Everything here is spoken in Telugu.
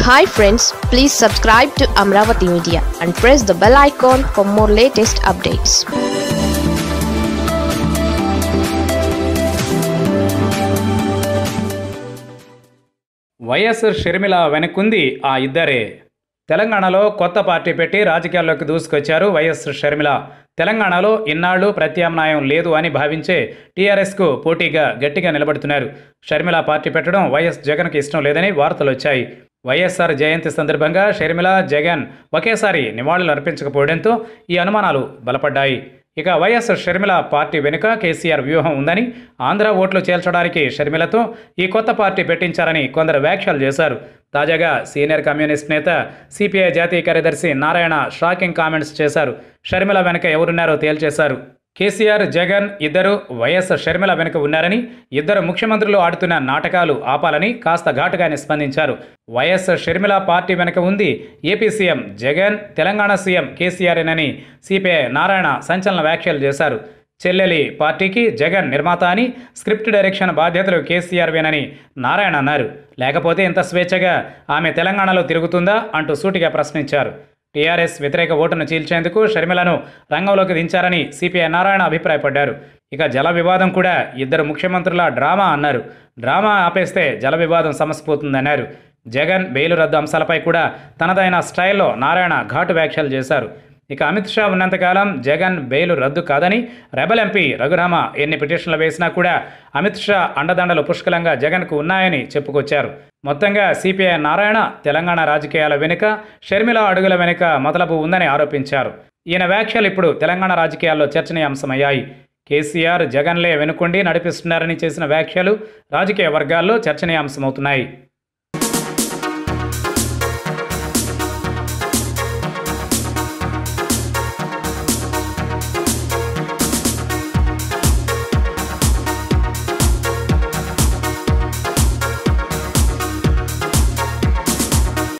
hi friends please subscribe to Amaravati media and press the bell icon for more latest updates YS Sharmila వెనుకుంది ఆ ఇద్దరే తెలంగాణలో కొత్త పార్టీ పెట్టి రాజకీయాల్లోకి దూసుకొచ్చారు వైఎస్ షర్మిల తెలంగాణలో ఇన్నాళ్లు ప్రత్యామ్నాయం లేదు అని భావించే టీఆర్ఎస్కు పోటీగా గట్టిగా నిలబడుతున్నారు షర్మిల పార్టీ పెట్టడం వైఎస్ జగన్కి ఇష్టం లేదని వార్తలు వచ్చాయి వైఎస్ఆర్ జయంతి సందర్భంగా షర్మిల జగన్ ఒకేసారి నివాళులు అర్పించకపోవడంతో ఈ అనుమానాలు బలపడ్డాయి ఇక వైఎస్ షర్మిల పార్టీ వెనుక కేసీఆర్ వ్యూహం ఉందని ఆంధ్ర ఓట్లు చేల్చడానికి షర్మిలతో ఈ కొత్త పార్టీ పెట్టించారని కొందరు వ్యాఖ్యలు చేశారు తాజాగా సీనియర్ కమ్యూనిస్ట్ నేత సిపిఐ జాతీయ కార్యదర్శి నారాయణ షాకింగ్ కామెంట్స్ చేశారు షర్మిల వెనుక ఎవరున్నారో తేల్చేశారు కేసీఆర్ జగన్ ఇద్దరు వైఎస్ షర్మిల వెనుక ఉన్నారని ఇద్దరు ముఖ్యమంత్రులు ఆడుతున్న నాటకాలు ఆపాలని కాస్త ఘాటుగానే స్పందించారు వైఎస్ షర్మిల పార్టీ వెనుక ఉంది AP CM Jagan Telangana CM కేసీఆర్ఏనని సిపిఐ నారాయణ సంచలన వ్యాఖ్యలు చేశారు చెల్లెలి పార్టీకి జగన్ నిర్మాత అని స్క్రిప్ట్ డైరెక్షన్ బాధ్యతలు కేసీఆర్వేనని నారాయణ అన్నారు లేకపోతే ఇంత స్వేచ్ఛగా ఆమె తెలంగాణలో తిరుగుతుందా అంటూ సూటిగా ప్రశ్నించారు టీఆర్ఎస్ వ్యతిరేక ఓటును చీల్చేందుకు షర్మిలను రంగంలోకి దించారని సిపిఐ నారాయణ అభిప్రాయపడ్డారు ఇక జల వివాదం కూడా ఇద్దరు ముఖ్యమంత్రుల డ్రామా అన్నారు డ్రామా ఆపేస్తే జల వివాదం సమసిపోతుందన్నారు జగన్ బెయిలు రద్దు అంశాలపై కూడా తనదైన స్టైల్లో నారాయణ ఘాటు వ్యాఖ్యలు చేశారు ఇక అమిత్ షా ఉన్నంతకాలం జగన్ బెయిలు రద్దు కాదని రెబల్ ఎంపీ రఘురామ ఎన్ని పిటిషన్లు వేసినా కూడా అమిత్ షా అండదండలు పుష్కలంగా జగన్కు ఉన్నాయని చెప్పుకొచ్చారు మొత్తంగా సిపిఐ నారాయణ తెలంగాణ రాజకీయాల వెనుక షర్మిల అడుగుల వెనుక మొదలపు ఉందని ఆరోపించారు ఈయన వ్యాఖ్యలు ఇప్పుడు తెలంగాణ రాజకీయాల్లో చర్చనీయాంశమయ్యాయి కేసీఆర్ జగన్లే వెనుకొండి నడిపిస్తున్నారని చేసిన వ్యాఖ్యలు రాజకీయ వర్గాల్లో చర్చనీయాంశమవుతున్నాయి